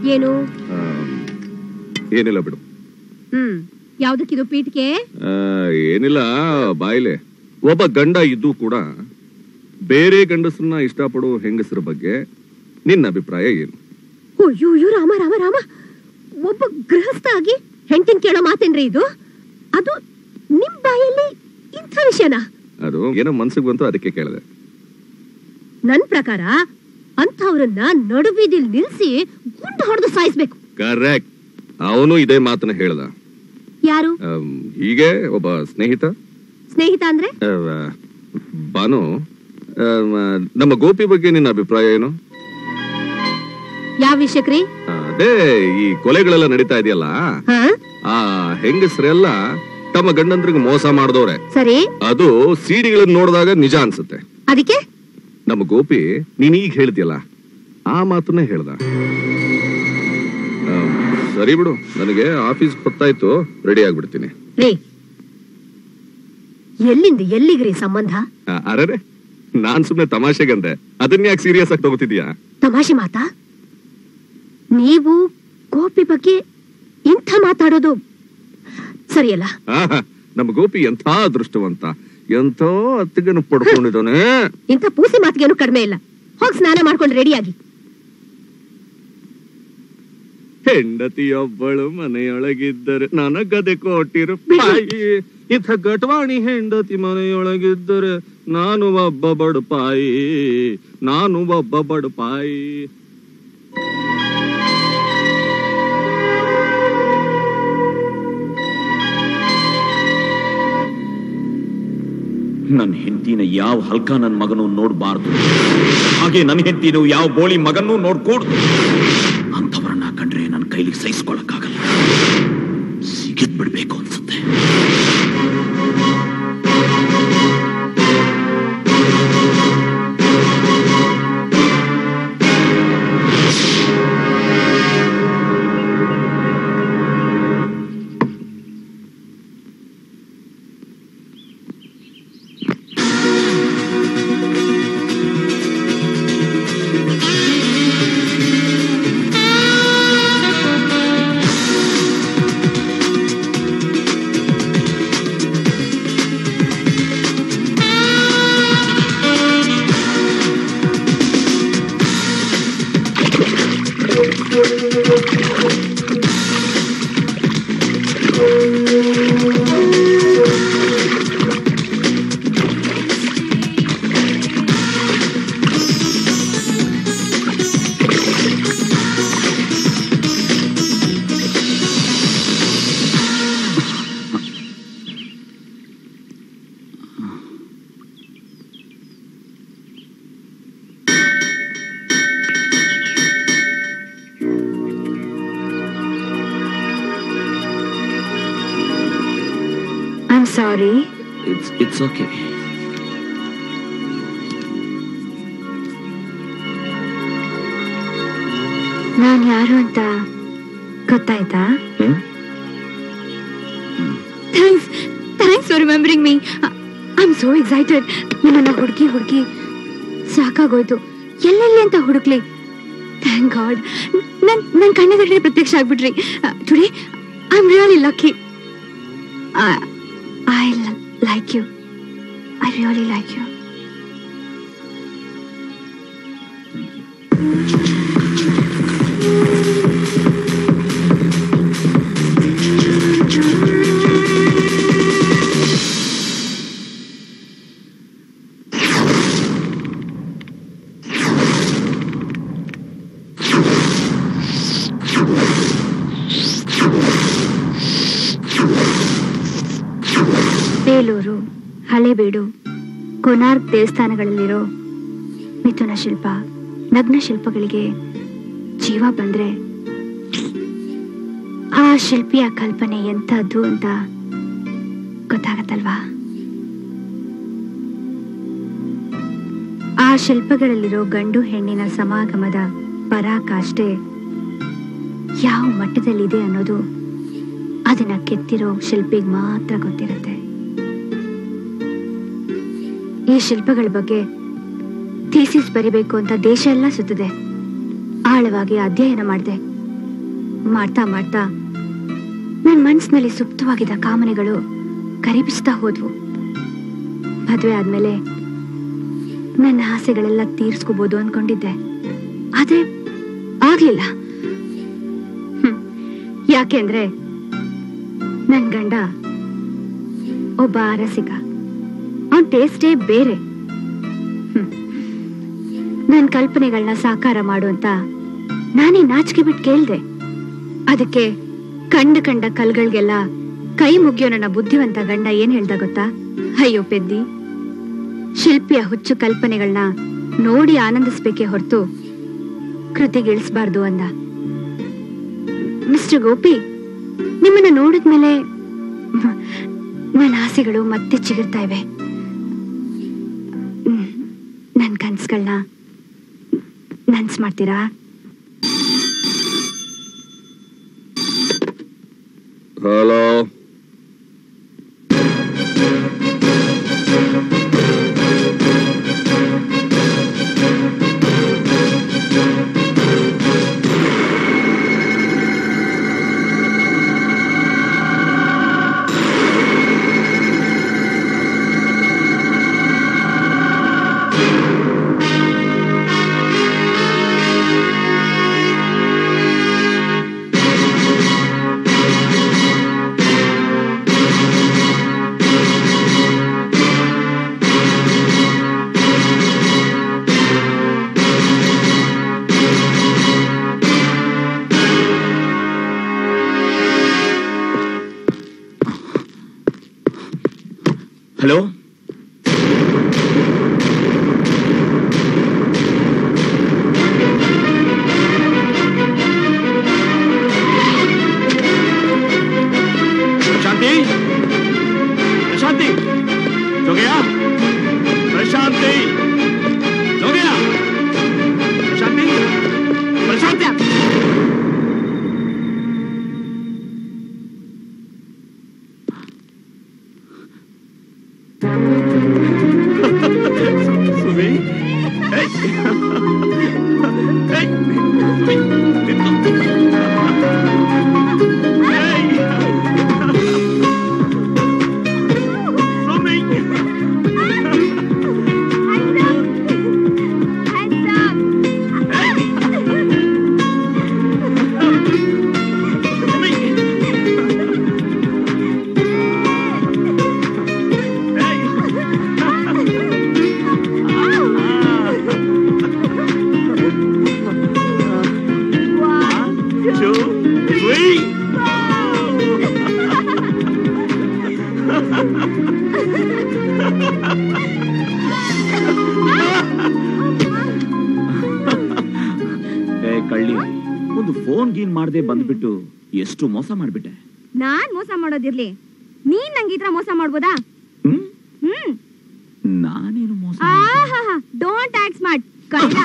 ಏನು ಆ, ಏನಿಲ್ಲ ಬಿಡು ಹ್ಮ್ ಯಾವ್ದಕ್ಕಿದು ಪೀಠಿಕೆ ಆ, ಏನಿಲ್ಲ ಬಾಯ್ಲೆ ಒಬ್ಬ ಗಂಡ ಇದ್ದು ಕೂಡ ಬೇರೆ ಗಂಡಸರನ್ನ ಇಷ್ಟಪಡೋ ಹೆಂಗಸರ ಬಗ್ಗೆ ನಿನ್ನ ಅಭಿಪ್ರಾಯ ಏನು ಅಯ್ಯೋ ಅಯ್ಯೋ ರಾಮ ರಾಮ ರಾಮ ಒಬ್ಬ ಗೃಹಸ್ಥ ಆಗಿ ಹೆಂಡತಿನ ಕೇಳೋ ಮಾತೇನ್ರಿ ಇದು ಅದು ನಿಮ್ ಬಾಯಲ್ಲಿ ಇಂಥ ವಿಷಯನಾ ಅದು ಏನೋ ಮನ್ಸಿಗೆ ಬಂತು ಅದಕ್ಕೆ ಕೇಳಿದೆ ನನ್ ಪ್ರಕಾರ ಅಂಥವ್ರನ್ನ ನಡುಬೀದಿಲ್ ನಿಲ್ಸಿ ಗುಂಡು ಹೊಡೆದು ಸಾಯಿಸ್ಬೇಕು ಕರೆಕ್ಟ್ ಅವನು ಇದೇ ಮಾತನ್ನ ಹೇಳ್ದ ಯಾರು ಆಮ್, ಹೀಗೆ ಒಬ್ಬ ಸ್ನೇಹಿತ ಸ್ನೇಹಿತ ಅಂದ್ರೆ ಆ, ಬಾನು ಆಮ್, ನಮ್ಮ ಗೋಪಿ ಬಗ್ಗೆ ನಿನ್ನ ಅಭಿಪ್ರಾಯ ಏನು ಯಾವ ವಿಷಯಕ್ರಿ ಆ, ಅದೇ ಈ ಕೊಲೆಗಳೆಲ್ಲ ನಡೀತಾ ಇದೆಯಲ್ಲ ಹಾ ಆ ಹೆಂಗಸರೆಲ್ಲ ತಮ್ಮ ಗಂಡಂದ್ರಿಗೆ ಮೋಸ ಮಾಡಿದವ್ರೆ ಸರಿ ಅದು ಸಿಡಿಗಳನ್ನ ನೋಡಿದಾಗ ನಿಜ ಅನ್ಸುತ್ತೆ ಅದಕ್ಕೆ ನಮ್ಮ ಗೋಪಿ ನೀನ್ ಈಗ ಹೇಳ್ತಿಯಲ್ಲ ಆ ಮಾತನ್ನೇ ಹೇಳ್ದ ಆಮ್, ಸರಿ ಬಿಡು ನನಗೆ ಆಫೀಸ್ ಹೊತ್ತಾಯ್ತು ರೆಡಿ ಆಗ್ಬಿಡ್ತೀನಿ ರೀ ಎಲ್ಲಿಂದ ಎಲ್ಲಿಗ್ರಿ ಸಂಬಂಧ ಆ, ಅರೆರೆ ನಾನ್ ಸುಮ್ನೆ ತಮಾಷೆಗಂದೆ ಅದನ್ನ ಯಾಕೆ ಸೀರಿಯಸ್ ಆಗಿ ತಗೋತಿದ್ಯಾ ತಮಾಷೆ ಮಾತಾ ನೀವು ಗೋಪಿ ಬಗ್ಗೆ ಇಂಥ ಮಾತಾಡೋದು ಸರಿಯಲ್ಲ ಆಹಾ, ನಮ್ಮ ಗೋಪಿ ಎಂಥ ಅದೃಷ್ಟವಂತ ಎಂಥ ಅತ್ತಿಗೆನು ಪಡ್ಕೊಂಡಿದ್ದಾನೆ ಇಂಥ ಪೂಸಿ ಮಾತಿಗೇನು ಕಡಿಮೆ ಇಲ್ಲ ಹೋಗಿ ಸ್ನಾನ ಮಾಡ್ಕೊಂಡು ರೆಡಿಯಾಗಿ ಹೆಂಡತಿಯೊಬ್ಬಳು ಮನೆಯೊಳಗಿದ್ದರೆ ನನಗದೆ ಕೋಟಿ ರೂಪಾಯಿ ಇಂಥ ಗಟ್ವಾಣಿ ಹೆಂಡತಿ ಮನೆಯೊಳಗಿದ್ದರೆ ನಾನು ಒಬ್ಬ ಬಡಪಾಯಿ ನಾನು ಒಬ್ಬ ಬಡಪಾಯಿ ನನ್ನ ಹೆಂಡತಿನ ಯಾವ ಹಲ್ಕ ನನ್ನ ಮಗನು ನೋಡಬಾರ್ದು ಹಾಗೆ ನನ್ನ ಹೆಂಡತಿನು ಯಾವ ಬೋಳಿ ಮಗನೂ ನೋಡ್ಕೂಡ್ದು ಅಂಥವ್ರನ್ನ ಕಂಡ್ರೆ ನನ್ನ ಕೈಲಿ ಸಹಿಸ್ಕೊಳಕ್ಕಾಗಲ್ಲ ಸಿಗಿದ್ ಬಿಡ್ಬೇಕು ಅನ್ಸುತ್ತೆ I am sorry it's it's okay ನಾನ್ ಯಾರು ಅಂತ ಗೊತ್ತಾಯ್ತಾ hmm thanks thanks for remembering me I am so excited ನಿಮ್ಮನ್ನ ಹುಡುಕಿ ಹುಡುಕಿ ಸಾಕಾಗೋಯ್ತು ಎಲ್ಲೆಲ್ಲಿ ಅಂತ ಹುಡುಕ್ಲಿ ಥ್ಯಾಂಕ್ ಗಾಡ್ ನನ್ ನನ್ನ ಕಣ್ಣೆದುರುಗಡೆ ಪ್ರತ್ಯಕ್ಷ ಆಗ್ಬಿಟ್ರಿ today I am really lucky I like you I really like you Belur Halebidu Konark ದೇವಸ್ಥಾನಗಳಲ್ಲಿರೋ ಮಿಥುನ ಶಿಲ್ಪ ನಗ್ನ ಶಿಲ್ಪಗಳಿಗೆ ಜೀವ ಬಂದ್ರೆ ಆ ಶಿಲ್ಪಿಯ ಕಲ್ಪನೆ ಎಂಥದ್ದು ಅಂತ ಗೊತ್ತಾಗತ್ತಲ್ವಾ ಆ ಶಿಲ್ಪಗಳಲ್ಲಿರೋ ಗಂಡು ಹೆಣ್ಣಿನ ಸಮಾಗಮದ ಪರಾಕಾಷ್ಠೆ ಯಾವ ಮಟ್ಟದಲ್ಲಿದೆ ಅನ್ನೋದು ಅದನ್ನ ಕೆತ್ತಿರೋ ಶಿಲ್ಪಿಗೆ ಮಾತ್ರ ಗೊತ್ತಿರುತ್ತೆ ಈ ಶಿಲ್ಪಗಳ ಬಗ್ಗೆ ಥೀಸಿಸ್ ಬರಿಬೇಕು ಅಂತ ದೇಶ ಎಲ್ಲ ಸುತ್ತದೆ ಆಳವಾಗಿ ಅಧ್ಯಯನ ಮಾಡಿದೆ ಮಾಡ್ತಾ ಮಾಡ್ತಾ ನನ್ನ ಮನ್ಸಿನಲ್ಲಿ ಸುಪ್ತವಾಗಿದ್ದ ಕಾಮನೆಗಳು ಕರಿಬಿಸ್ತಾ ಹೋದ್ವು ಮದುವೆ ಆದ್ಮೇಲೆ ನನ್ನ ಆಸೆಗಳೆಲ್ಲ ತೀರ್ಸ್ಕೋಬಹುದು ಅನ್ಕೊಂಡಿದ್ದೆ ಆದ್ರೆ ಆಗ್ಲಿಲ್ಲ ಹ್ಮ್. ಯಾಕೆಂದ್ರೆ ನನ್ ಗಂಡ ಒಬ್ಬ ರಸಿಕ ಅವನ್ ಟೇಸ್ಟೇ ಬೇರೆ ಹ್ಮ್. ನನ್ ಕಲ್ಪನೆಗಳನ್ನ ಸಾಕಾರ ಮಾಡು ಅಂತ ನಾನೇ ನಾಚಿಕೆ ಬಿಟ್ಟು ಕೇಳ್ದೆ ಅದಕ್ಕೆ ಕಂಡ ಕಂಡ ಕಲ್ಗಳಿಗೆಲ್ಲ ಕೈ ಮುಗಿಯೋ ನನ್ನ ಬುದ್ಧಿವಂತ ಗಂಡ ಏನ್ ಹೇಳ್ದ ಗೊತ್ತಾ ಅಯ್ಯೋ ಪೆದ್ದಿ ಶಿಲ್ಪಿಯ ಹುಚ್ಚು ಕಲ್ಪನೆಗಳನ್ನ ನೋಡಿ ಆನಂದಿಸ್ಬೇಕೇ ಹೊರತು ಕೃತಿಗಿಳಿಸ್ಬಾರ್ದು ಅಂದ ಮಿಸ್ಟರ್ ಗೋಪಿ ನಿಮ್ಮನ್ನ ನೋಡಿದ್ಮೇಲೆ ಮ್, ನನ್ನ ಆಸೆಗಳು ಮತ್ತೆ ಚಿಗುರ್ತಾ ಇವೆ ಮ್, ನನ್ ಕನ್ಸುಗಳನ್ನ ನನ್ಸ್ ಮಾಡ್ತೀರಾ ಹಲೋ ಹಲೋ ಪ್ರಶಾಂತಿ ಪ್ರಶಾಂತಿ ಜೋಗಯ್ಯ ಪ್ರಶಾಂತಿ ಜೋಗಯ್ಯ ಪ್ರಶಾಂತಿ ಪ್ರಶಾಂತಿ ಸುಮಿ ಏಯ್. ಏಯ್. ಸುಮಿ, ನಿಂತು. ಏಯ್. ಸುಮಿ. ಸುಮಿ. ಏಯ್. two, three. ಏ ಕಳ್ಳಿ ಒಂದು ಫೋನ್ ಗೀನ್ ಮಾಡದೆ ಬಂದ್ಬಿಟ್ಟು ಎಷ್ಟು ಮೋಸ ಮಾಡ್ಬಿಟ್ಟೆ ನಾನ್ ಮೋಸ ಮಾಡೋದಿರ್ಲಿ ನೀನ್ ನಂಗೆ ಈ ತರ ಮೋಸ ಮಾಡ್ಬೋದಾ ಹ್ಮ್ ಹ್ಮ್ ನಾನೇನು ಮೋಸ ಆಹಾ ಡೋಂಟ್ ಆಕ್ಟ್ ಸ್ಮಾರ್ಟ್ ಕಳ್ಳ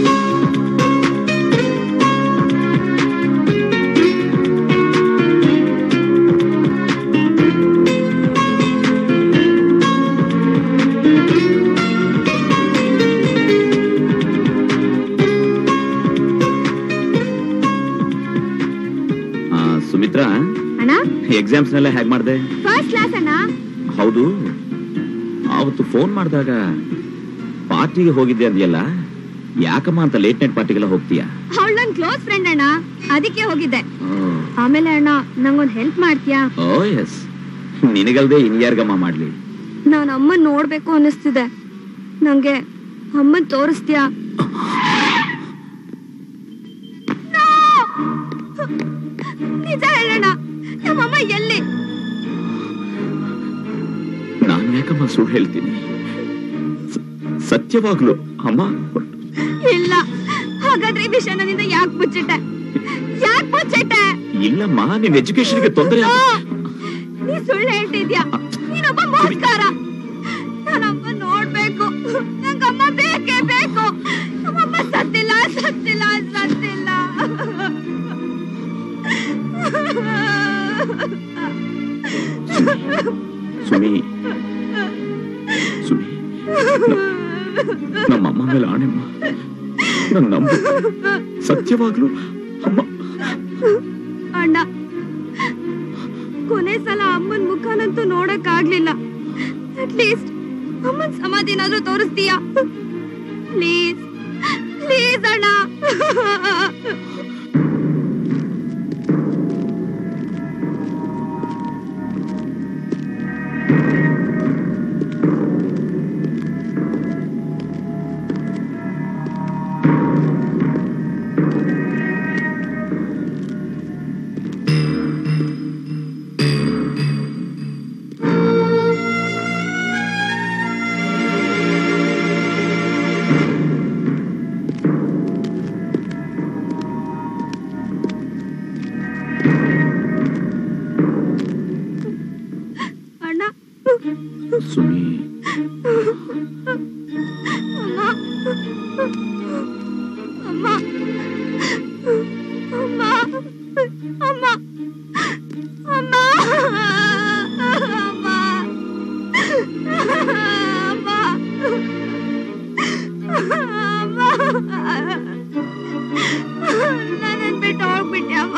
ಆ, ಸುಮಿತ್ರಾ ಅಣ್ಣ ಎಕ್ಸಾಮ್ಸ್ ನೆಲ್ಲ ಹೇಗ್ ಮಾಡ್ದೆ ಫಸ್ಟ್ ಕ್ಲಾಸ್ ಅಣ್ಣ ಹೌದು ಅವತ್ತು ಫೋನ್ ಮಾಡಿದಾಗ ಪಾರ್ಟಿಗೆ ಹೋಗಿದ್ದೆ ಅಂದ್ಯಲ್ಲ ಯಾಕಮ್ಮ ಅಂತ ಲೇಟ್ ನೈಟ್ ಪಾರ್ಟಿಗೆಲ್ಲ ಹೋಗ್ತೀಯಾ ಅವಳು ನನ್ ಕ್ಲೋಸ್ ಫ್ರೆಂಡ್ ಅಣ್ಣ ಅದಕ್ಕೆ ಹೋಗಿದ್ದೆ ಆಮೇಲೆ ಅಣ್ಣ ನಂಗೊಂದ್ ಹೆಲ್ಪ್ ಮಾಡ್ತೀಯಾ ಓ ಎಸ್ ನಿನಗಲ್ದೆ ಇನ್ಯಾರ್ಗಮ್ಮ ಮಾಡ್ಲಿ ನಾನ್ ಅಮ್ಮನ್ ನೋಡ್ಬೇಕು ಅನ್ನಿಸ್ತಿದೆ ನಂಗೆ ಅಮ್ಮನ್ ತೋರಿಸ್ತೀಯಾ No! ನಿಜ ಹೇಳೋಣ ನಮ್ಮಮ್ಮ ಎಲ್ಲಿ ನಾನ್ ಯಾಕಮ್ಮ ಸುಳ್ಳು ಹೇಳ್ತೀನಿ ಸ- ಸತ್ಯವಾಗ್ಲು ಅಮ್ಮ ಇಲ್ಲ ಹಾಗಾದ್ರೆ ಈ ವಿಷಯ ನನ್ನಿಂದ ಯಾಕೆ ಮುಚ್ಚಿಟ್ಟೆ ಯಾಕೆ ಮುಚ್ಚಿಟ್ಟೆ ಇಲ್ಲಮ್ಮ ನಿನ್ ಎಜುಕೇಶನ್ಗೆ ತೊಂದರೆ No! ನೀ ಸುಳ್ಳು ಹೇಳ್ತಿದ್ಯಾ ನೀನೊಬ್ಬ ಮೋಸ್ಕಾರ ನಾನಮ್ಮ ನೋಡ್ಬೇಕು ನಂಗಮ್ಮ ಬೇಕೇ ಬೇಕು ನಮ್ಮಮ್ಮ ಸತ್ತಿಲ್ಲ ಸತ್ತಿಲ್ಲ ಸತ್ತಿಲ್ಲ ಸುಮಿ ಸುಮಿ ನಮ್ಮ ಅಮ್ಮ ಮೇಲೆ ಆಣೆಮ್ಮ ನನ್ನ ನಂಬು ಸತ್ಯವಾಗ್ಲು ಅಮ್ಮ ಅಟ್ಲೀಸ್ಟ್ ಅಮ್ಮನ್ ಸಮಾಧಿನಾದ್ರೂ ತೋರಿಸ್ತೀಯಾ ಪ್ಲೀಸ್ ಪ್ಲೀಸ್ ಅಣ್ಣ ಅಣ್ಣ ಸುಮಿ ಅಮ್ಮ ಅಮ್ಮ ಅಮ್ಮ ಅಮ್ಮ ಅಮ್ಮ ಅಮ್ಮ ನನ್ನನ್ನು ಬಿಟ್ಟು ಹೋಗ್ಬಿಟ್ಟೆ ಅಮ್ಮ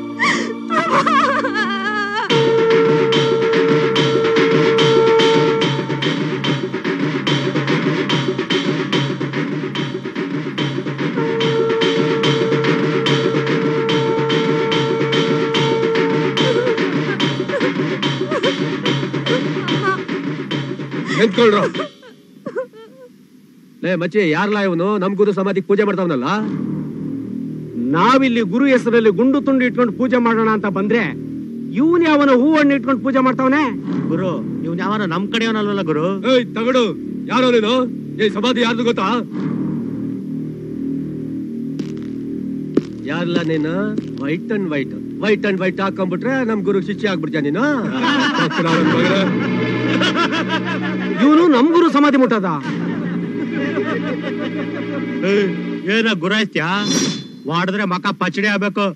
ನಿಂತ್ಕೊಳ್ರು ಲೇ ಮಚ್ಚಿ ಯಾರ್ಲಾ ಇವನು ನಮ್ ಗುರು ಸಮಾಧಿಗೆ ಪೂಜೆ ಮಾಡ್ತಾವನಲ್ಲ ನಾವಿಲ್ಲಿ ಗುರು ಹೆಸರಲ್ಲಿ ಗುಂಡು ತುಂಡು ಇಟ್ಕೊಂಡು ಪೂಜೆ ಮಾಡೋಣ ಅಂತ ಬಂದ್ರೆ ಇವನ್ ಯಾವನ ಹೂವಣ್ಣು ಇಟ್ಕೊಂಡು ಪೂಜೆ ಮಾಡ್ತಾವನೆ ಗುರು ಇವ್ನ ಯಾವನ ನಮ್ ಕಡೆಯವನಲ್ವಲ್ಲ ಗುರು ಏಯ್ ತಗಡು ಯಾರೋ ನೀನು ಏ ಸಮಾಧಿ ಯಾರ್ದು ಗೊತ್ತಾ ಯಾರ್ಲ ನೀನು white and white white and white ಹಾಕೊಂಡ್ಬಿಟ್ರೆ ನಮ್ ಗುರು ಶಿಷ್ಯ ಆಗ್ಬಿಡ್ತೀಯ ನೀನು ಇವನು ನಮ್ ಗುರು ಸಮಾಧಿ ಮುಟ್ಟದ ಏನ ಗುರಾಯ್ತ್ಯಾ ವಾಡಿದ್ರೆ ಮಕ ಪಚಡಿ ಆಗ್ಬೇಕು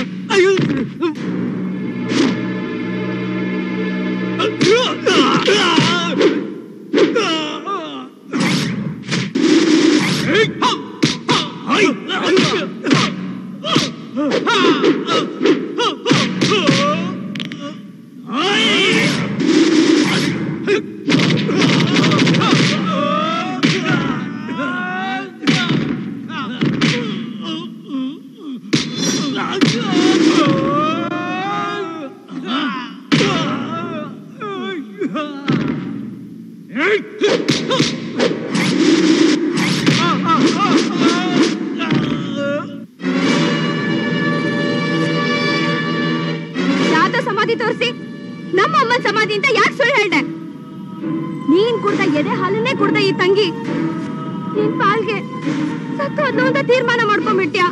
ಯಾವ್ದೋ ಸಮಾಧಿ ತೋರಿಸಿ ನಮ್ಮ ಅಮ್ಮನ್ ಸಮಾಧಿ ಅಂತ ಯಾಕೆ ಸುಳ್ಳು ಹೇಳ್ದೆ ನೀನ್ ಕುಡ್ದ ಎದೆ ಹಾಲನ್ನೇ ಕುಡ್ದ ಈ ತಂಗಿ ನಿನ್ ಪಾಲ್ಗೆ ಸತ್ತು ಅದ್ನು ಅಂತ ತೀರ್ಮಾನ ಮಾಡ್ಕೊಂಡ್ಬಿಟ್ಯಾ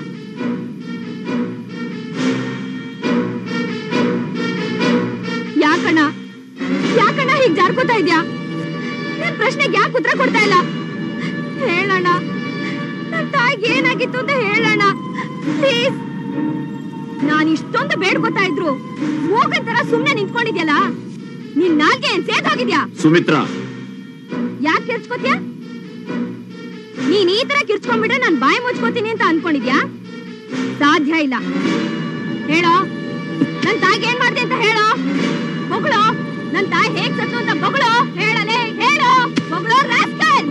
ಯಾಕಣ್ಣ ಯಾಕಣ್ಣ ಹೀಗ್ ಜಾರ್ಕೋತಾ ಇದ್ಯಾ ನನ್ ಪ್ರಶ್ನೆಗೆ ಯಾಕೆ ಉತ್ತರ ಕೊಡ್ತಾ ಇಲ್ಲ ಹೇಳಣ್ಣ ನನ್ ತಾಯಿಗೆ ಏನಾಗಿತ್ತು ಅಂತ ಹೇಳಣ್ಣ ಪ್ಲೀಸ್ ನಾನ್ ಇಷ್ಟೊಂದು ಬೇಡ್ಕೊತಾ ಇದ್ರು ಹೋಗನ್ ತರ ಸುಮ್ನೆ ನಿಂತ್ಕೊಂಡಿದ್ಯಲ್ಲ ನಿನ್ ನಾಲ್ಗೆ ಏನ್ ಸೇದೋಗಿದ್ಯಾ ಸುಮಿತ್ರಾ ಯಾಕೆ ಕಿರ್ಚ್ಕೋತ್ಯಾ ನೀನ್ ಈ ತರ ಕಿರ್ಚ್ಕೊಂಡ್ಬಿಟ್ರೆ ನಾನ್ ಬಾಯಿ ಮುಚ್ಕೋತೀನಿ ಅಂತ ಅನ್ಕೊಂಡಿದ್ಯಾ ಸಾಧ್ಯ ಇಲ್ಲ ಹೇಳೋ ನನ್ ತಾಯಿಗೆ ಏನ್ ಮಾಡ್ದೆ ಅಂತ ಹೇಳೋ ಬೊಗಳು ನನ್ ತಾಯಿ ಹೇಗ್ ಸತ್ತು ಅಂತ ಬೊಗಳು ಹೇಳಲೇ ಹೇಳೋ ಬೊಗಳು ರಾಸ್ಕಲ್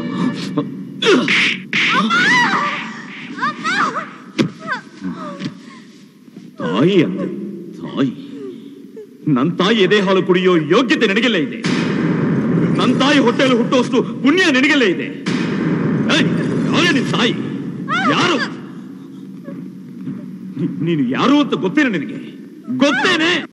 ತಾಯಿ ಅಂದೆ ತಾಯಿ ನನ್ನ ತಾಯಿ ಎದೆ ಹಾಲು ಕುಡಿಯೋ ಯೋಗ್ಯತೆ ನನಗೆಲ್ಲ ಇದೆ ನನ್ನ ತಾಯಿ ಹೊಟ್ಟೆಯಲ್ಲಿ ಹುಟ್ಟುವಷ್ಟು ಪುಣ್ಯ ನಿನಗೆಲ್ಲ ಇದೆ ಏಯ್, ಯಾರೇ ನಿನ್ ತಾಯಿ ಯಾರು ನೀ- ನೀನು ಯಾರು ಅಂತ ಗೊತ್ತೇನೆ ನಿನಗೆ ಗೊತ್ತೇನೆ